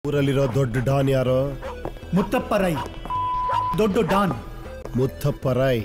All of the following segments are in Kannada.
ಊರಲ್ಲಿರೋ ದೊಡ್ಡ ಡಾನ್ ಯಾರೋ ಮುತ್ತಪ್ಪ ರೈ ದೊಡ್ಡ ಡಾನ್ ಮುತ್ತಪ್ಪ ರೈ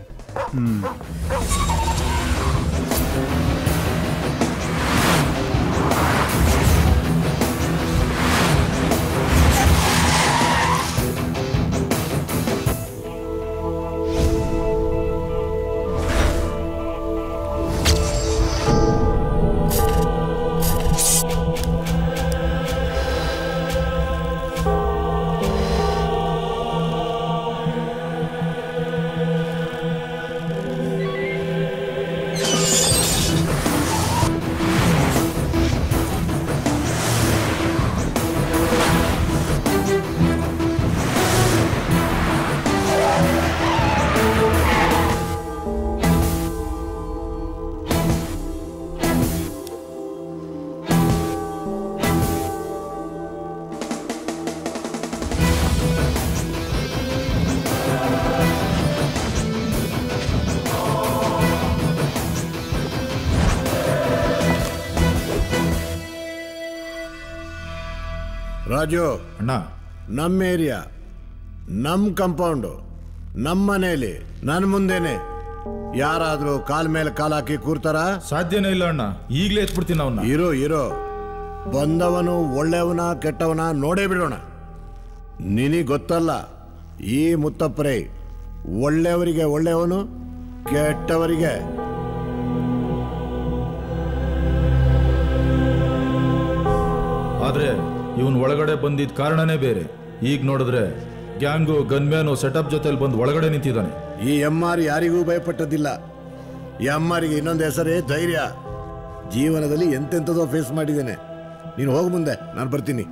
ರಾಜು ಅಣ್ಣ ನಮ್ಮ ಏರಿಯಾ ನಮ್ಮ ಕಂಪೌಂಡು ನಮ್ಮ ಮನೇಲಿ ನನ್ನ ಮುಂದೆನೆ ಯಾರಾದ್ರೂ ಕಾಲ್ ಮೇಲೆ ಕಾಲ್ ಹಾಕಿ ಕೂರ್ತಾರ ಸಾಧ್ಯನೇ ಇಲ್ಲ ಅಣ್ಣ ಈಗಲೇ ಎತ್ಬಿಡ್ತೀನಿ ಅವನ್ನ ಇರೋ ಇರೋ ಬಂದವನು ಒಳ್ಳೆಯವನ ಕೆಟ್ಟವನ ನೋಡೇ ಬಿಡೋಣ ನಿನಗೆ ಗೊತ್ತಲ್ಲ ಈ ಮುತ್ತಪ್ಪರೇ ಒಳ್ಳೆಯವರಿಗೆ ಒಳ್ಳೆಯವನು ಕೆಟ್ಟವರಿಗೆ ಆದ್ರೆ ಇವನ್ ಒಳಗಡೆ ಬಂದಿದ್ ಕಾರಣನೇ ಬೇರೆ ಈಗ ನೋಡಿದ್ರೆ ಗ್ಯಾಂಗು ಗನ್ಮ್ಯಾನು ಸೆಟಪ್ ಜೊತೆಲಿ ಬಂದು ಒಳಗಡೆ ನಿಂತಿದ್ದಾನೆ ಈ ಎಂ ಆರ್ ಯಾರಿಗೂ ಭಯಪಟ್ಟದಿಲ್ಲ ಎಂ ಆರ್ಗೆ ಇನ್ನೊಂದು ಹೆಸರೇ ಧೈರ್ಯ ಜೀವನದಲ್ಲಿ ಎಂತೆಂಥದೋ ಫೇಸ್ ಮಾಡಿದ್ದೇನೆ ನೀನು ಹೋಗು ಮುಂದೆ ನಾನು ಬರ್ತೀನಿ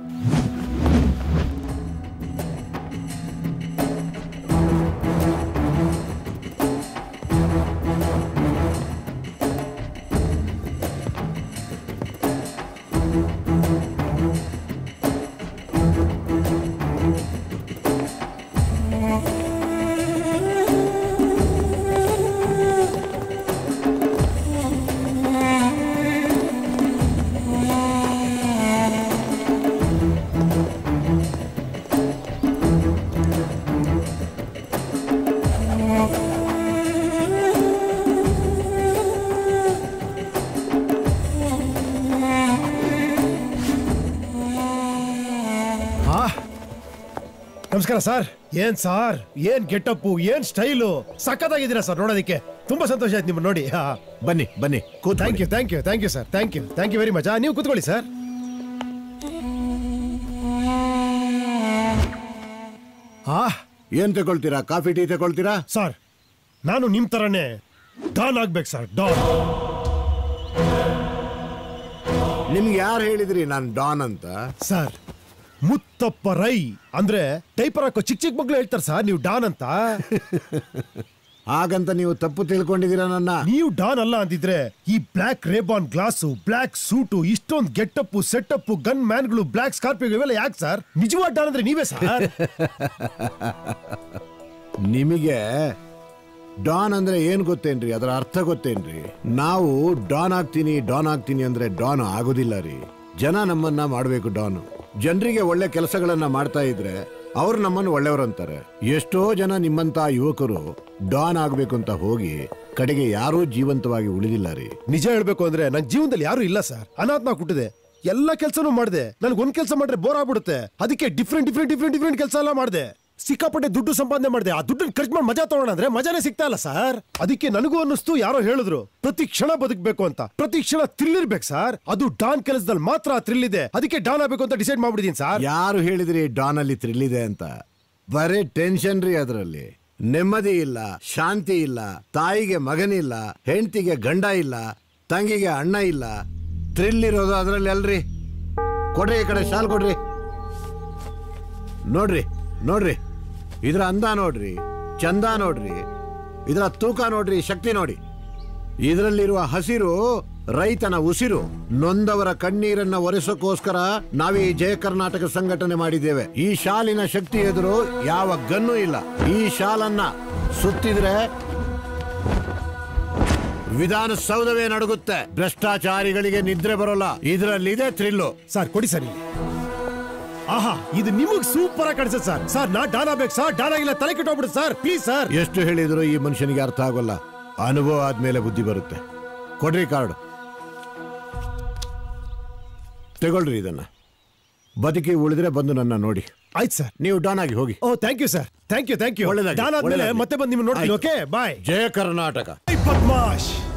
ಆ ನಮಸ್ಕಾರ ಸರ್ ಏನ್ ಸಾರ್ ಏನ್ ಗೆಟಪ್ಪು ಏನ್ ಸ್ಟೈಲು ಸಖತ್ತಾಗಿದ್ದೀರಾ ಸರ್ ನೋಡೋದಕ್ಕೆ ತುಂಬಾ ಸಂತೋಷ ಆಯ್ತು ನಿಮ್ಮ ನೋಡಿ ಬನ್ನಿ ಬನ್ನಿ ಕೂತ್ thank you thank you thank you sir thank you thank you very much ನೀವು ಕೂತ್ಕೊಳ್ಳಿ ಸರ್ ಆ ಏನ್ ತಗೊಳ್ತೀರಾ ಕಾಫಿ ಟೀ ತಗೊಳ್ತೀರಾ ಸರ್ ನಾನು ನಿಮ್ ತರನೇ ಡಾನ್ ಆಗ್ಬೇಕು ಸರ್ ಡಾನ್ ನಿಮ್ಗೆ ಯಾರು ಹೇಳಿದ್ರಿ ನಾನು ಡಾನ್ ಅಂತ ಸರ್ ಮುತ್ತಪ್ಪ ರೈ ಅಂದ್ರೆ ಟೈಪರ್ ಹಾಕೋ ಚಿಕ್ಕ ಚಿಕ್ಕ ಮಕ್ಳು ಹೇಳ್ತಾರೆ ಸರ್ ನೀವು ಡಾನ್ ಅಂತ ಹಾಗಂತ ನೀವು ತಪ್ಪು ತಿಳ್ಕೊಂಡಿದ್ದೀರಾ ನನ್ನ ನೀವು ಡಾನ್ ಅಲ್ಲ ಅಂದಿದ್ರೆ ಈ black Ray-Ban glass black suit ಇಷ್ಟೊಂದು ಗೆಟಪ್ ಸೆಟಪ್ ಗನ್ ಮ್ಯಾನ್ಗಳು ಬ್ಲಾಕ್ ಸ್ಕಾರ್ಪಿಯೋ ಇವೆಲ್ಲ ಯಾಕೆ ಸರ್ ನಿಜವಾದ ಡಾನ್ ಅಂದ್ರೆ ನೀವೇ ಸರ್ ನಿಮಗೆ ಡಾನ್ ಅಂದ್ರೆ ಏನ್ ಗೊತ್ತೇನ್ರಿ ಅದರ ಅರ್ಥ ಗೊತ್ತೇನ್ರಿ ನಾವು ಡಾನ್ ಆಗ್ತೀನಿ ಡಾನ್ ಆಗ್ತೀನಿ ಅಂದ್ರೆ ಡಾನ್ ಆಗೋದಿಲ್ಲ ರೀ ಜನ ನಮ್ಮನ್ನ ಮಾಡಬೇಕು ಡಾನ್ ಜನರಿಗೆ ಒಳ್ಳೆ ಕೆಲಸಗಳನ್ನ ಮಾಡ್ತಾ ಇದ್ರೆ ಅವ್ರು ನಮ್ಮನ್ನು ಒಳ್ಳೆಯವರು ಅಂತಾರೆ ಎಷ್ಟೋ ಜನ ನಿಮ್ಮಂತ ಯುವಕರು ಡಾನ್ ಆಗ್ಬೇಕು ಅಂತ ಹೋಗಿ ಕಡೆಗೆ ಯಾರೂ ಜೀವಂತವಾಗಿ ಉಳಿದಿಲ್ಲ ರೀ ನಿಜ ಹೇಳ್ಬೇಕು ಅಂದ್ರೆ ನನ್ ಜೀವನದಲ್ಲಿ ಯಾರು ಇಲ್ಲ ಸರ್ ಅನಾತ್ಮ ಹುಟ್ಟಿದೆ ಎಲ್ಲ ಕೆಲಸನೂ ಮಾಡಿದೆ ನನ್ಗೆ ಒಂದ್ ಕೆಲಸ ಮಾಡ್ರೆ ಬೋರ್ ಆಗ್ಬಿಡುತ್ತೆ ಅದಕ್ಕೆ ಡಿಫ್ರೆಂಟ್ ಡಿಫ್ರೆಂಟ್ ಡಿಫ್ರೆಂಟ್ ಡಿಫ್ರೆಂಟ್ ಕೆಲಸ ಎಲ್ಲ ಮಾಡಿದೆ ಸಿಕ್ಕಾಪಟ್ಟೆ ದುಡ್ಡು ಸಂಪಾದನೆ ಮಾಡಿದೆ ಆ ದುಡ್ಡನ್ನ ಖರ್ಚು ಮಾಡಿ ಮಜಾ ತಗೋಣ ಅಂದ್ರೆ ಮಜಾನೇ ಸಿಗ್ತಾ ಇಲ್ಲ ಸರ್ ಅದಕ್ಕೆ ನನಗೂ ಅನ್ನಿಸ್ತು ಯಾರೋ ಹೇಳಿದ್ರು ಪ್ರತಿ ಕ್ಷಣ ಬದುಕಬೇಕು ಅಂತ ಪ್ರತಿ ಕ್ಷಣ ಥ್ರಿಲ್ ಇರ್ಬೇಕು ಸರ್ ಅದು ಡಾನ್ ಕೆಲಸದಲ್ಲಿ ಮಾತ್ರ ಥ್ರಿಲ್ ಇದೆ ಅದಕ್ಕೆ ಡಾನ್ ಆಗ್ಬೇಕು ಅಂತ ಡಿಸೈಡ್ ಮಾಡ್ಬಿಟ್ಟಿದೀನಿ ಸರ್ ಯಾರು ಹೇಳಿದ್ರಿ ಡಾನ್ ಅಲ್ಲಿ ಥ್ರಿಲ್ ಇದೆ ಅಂತ ಬರೇ ಟೆನ್ಷನ್ ರೀ ಅದರಲ್ಲಿ ನೆಮ್ಮದಿ ಇಲ್ಲ ಶಾಂತಿ ಇಲ್ಲ ತಾಯಿಗೆ ಮಗನಿಲ್ಲ ಹೆಂಡತಿಗೆ ಗಂಡ ಇಲ್ಲ ತಂಗಿಗೆ ಅಣ್ಣ ಇಲ್ಲ ಥ್ರಿಲ್ ಇರೋದು ಅದರಲ್ಲಿ ಅಲ್ರಿ ಕೊಡ್ರಿ ಈ ಕಡೆ ಶಾಲ್ ಕೊಡ್ರಿ ನೋಡ್ರಿ ನೋಡ್ರಿ ಇದ್ರ ಅಂದ ನೋಡ್ರಿ ಚಂದ ನೋಡ್ರಿ ಇದರ ತೂಕ ನೋಡ್ರಿ ಶಕ್ತಿ ನೋಡಿ ಇದರಲ್ಲಿರುವ ಹಸಿರು ರೈತನ ಉಸಿರು ನೊಂದವರ ಕಣ್ಣೀರನ್ನ ಒರೆಸೋಕ್ಕೋಸ್ಕರ ನಾವೀ ಜಯ ಕರ್ನಾಟಕ ಸಂಘಟನೆ ಮಾಡಿದ್ದೇವೆ ಈ ಶಾಲಿನ ಶಕ್ತಿ ಎದುರು ಯಾವ ಗನ್ನು ಇಲ್ಲ ಈ ಶಾಲನ್ನ ಸುತ್ತಿದ್ರೆ ವಿಧಾನಸೌಧವೇ ನಡುಗುತ್ತೆ ಭ್ರಷ್ಟಾಚಾರಿಗಳಿಗೆ ನಿದ್ರೆ ಬರೋಲ್ಲ ಇದರಲ್ಲಿದೆ ಥ್ರಿಲ್ಲು ಸರ್ ಕೊಡಿ ಸರ್ ಇಲ್ಲಿ. ಆಹಾ ಇದು ನಿಮಗ್ ಸೂಪರ್ ಆಗಿ ಕಾಣಿಸುತ್ತೆ ಸರ್ ಸರ್ ನಾ ಡಾನ್ ಆಗ್ಬೇಕು ಸರ್ ಡಾನ್ ಆಗಿಲ್ಲ ತಲೆ ಕೆಟ್ಟೋಗ್ಬಿಡುತ್ತೆ ಸರ್ ಪ್ಲೀಸ್ ಸರ್ ಎಷ್ಟು ಹೇಳಿದ್ರು ಈ ಮನುಷ್ಯನಿಗೆ ಅರ್ಥ ಆಗೋಲ್ಲ ಅನುಭವ ಆದ್ಮೇಲೆ ಬುದ್ಧಿ ಬರುತ್ತೆ ಕೊಡ್ರಿ ಕಾರ್ಡ್ ತಗೊಳ್ರಿ ಇದನ್ನ ಬದುಕಿ ಉಳಿದ್ರೆ ಬಂದು ನನ್ನ ನೋಡಿ ಆಯ್ತು ಸರ್ ನೀವು ಡಾನ್ ಆಗಿ ಹೋಗಿ ಓ thank you sir thank you thank you ಒಳ್ಳೆದಾಗ್ಲಿ, ಡಾನ್ ಆದ್ಮೇಲೆ ಒಳ್ಳೆದಾಗ್ಲಿ. ಮತ್ತೆ ಬಂದು ನಿಮ್ಮನ್ನ ನೋಡ್ತೀನಿ ಆಯ್ತು. ಓಕೆ ಬಾಯ್ ಜಯ ಕರ್ನಾಟಕ ಬದ್ಮಾಶ್